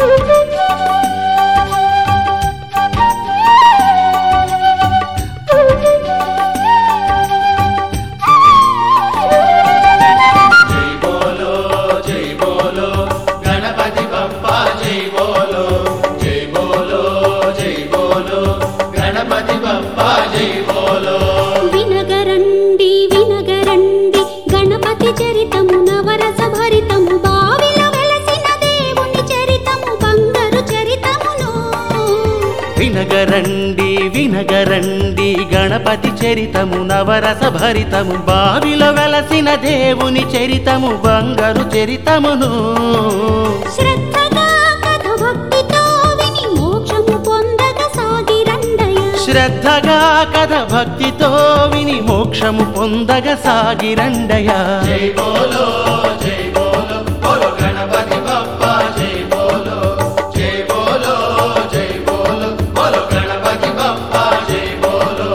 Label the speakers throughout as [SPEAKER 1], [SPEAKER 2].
[SPEAKER 1] జై బోలో జై బోలో గణపతి బప్పా జై బోలో జై బోలో జై బోలో గణపతి బప్పా జై బోలో
[SPEAKER 2] వినగరండి వినగరండి గణపతి చరితము నవరస భరితము బావిలో వెలసిన దేవుని చరితము బంగారు చరితమును
[SPEAKER 3] వినగరండి వినగరండి గణపతి చరితము నవరస భరితము బావిలో వెలసిన దేవుని చరితము బంగారు చరితమును
[SPEAKER 2] శ్రద్ధగా కథ భక్తితో విని మోక్షము పొందగ సాగిరండయ
[SPEAKER 3] శ్రద్ధగా కథ భక్తితో విని మోక్షము పొందగ సాగిరండయా
[SPEAKER 1] జై బోలో జై బోలో బోలో గణపతి బప్పా జై బోలో జై బోలో జై బోలో బోలో గణపతి బప్పా జై బోలో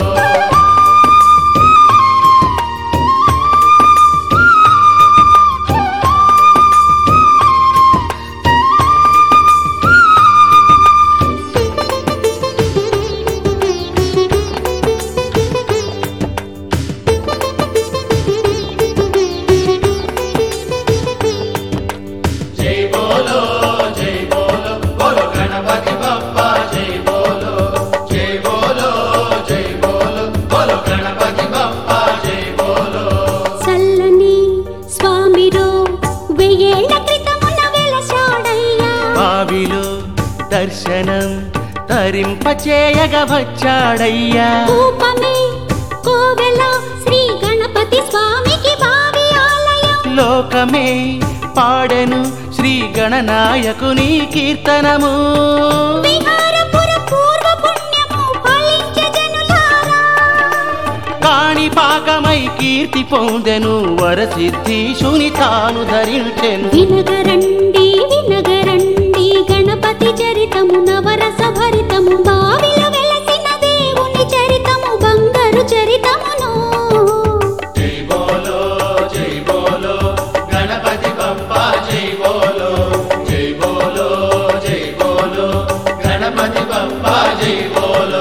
[SPEAKER 1] జై బోలో జై బోలో బోలో గణపతి బప్పా జై బోలో జై బోలో జై బోలో బోలో గణపతి బప్పా జై బోలో
[SPEAKER 2] చల్లని స్వామిరో వెయ్యేళ్ల క్రితమున వెలసాడయ్యా
[SPEAKER 3] బావిలో దర్శనం తరింపచేయగ వచ్చాడయ్యా
[SPEAKER 2] రూపమే కోవెల శ్రీ గణపతి స్వామికి భావి ఆలయం
[SPEAKER 3] లోకమే పాడెను శ్రీ గణనాయకుని కీర్తనము
[SPEAKER 2] విహారపుర పూర్వ పుణ్యము ఫలించే జనులారా
[SPEAKER 3] కాణిపాకమై కీర్తి పొందెను వరసిద్ధీశుని తాను ధరించెను
[SPEAKER 2] వినగరండి వినగరండి గణపతి చరితము నవరస భరితము బావిలో వెలసిన దేవుని చరితము బంగారు చరితమును
[SPEAKER 1] జై బోలో జై బోలో గణపతి బప్పా జై బోలో జై బోలో జై బోలో గణపతి బప్పా జై బోలో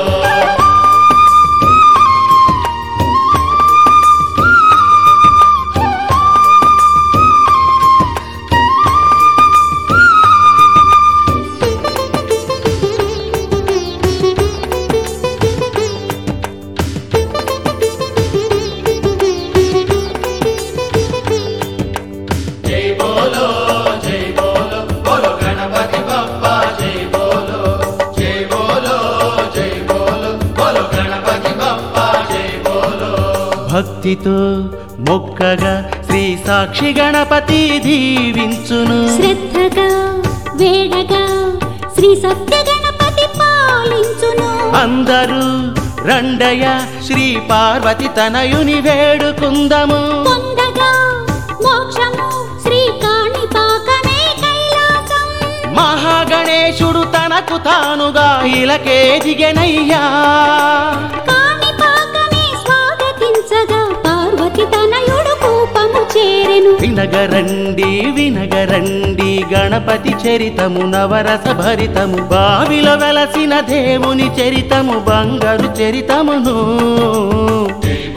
[SPEAKER 1] జై బోలో జై బోలో బోలో గణపతి బప్పా జై బోలో జై బోలో జై బోలో బోలో గణపతి బప్పా జై బోలో
[SPEAKER 3] భక్తితో మొక్కగా శ్రీ సాక్షి గణపతి దీవించును
[SPEAKER 2] శ్రద్ధగా వేడగా శ్రీ సత్య గణపతి పాలించును
[SPEAKER 3] అందరూ రండయ శ్రీ పార్వతి తనయుని వేడుకుందము
[SPEAKER 2] పొందగా మోక్షము శ్రీ కాణిపాకమే కైలాసం
[SPEAKER 3] మహాగణేశుడు తనకు తానుగా ఇలకే దిగెనయ్యా
[SPEAKER 2] కాణిపాకమే స్వాగతించగా పార్వతి తనయుడు కూపము చేరెను
[SPEAKER 3] వినగరండి వినగరండి గణపతి చరితము నవరస భరితము బావిలో వెలసిన దేవుని చరితము బంగారు చరితమును
[SPEAKER 1] జై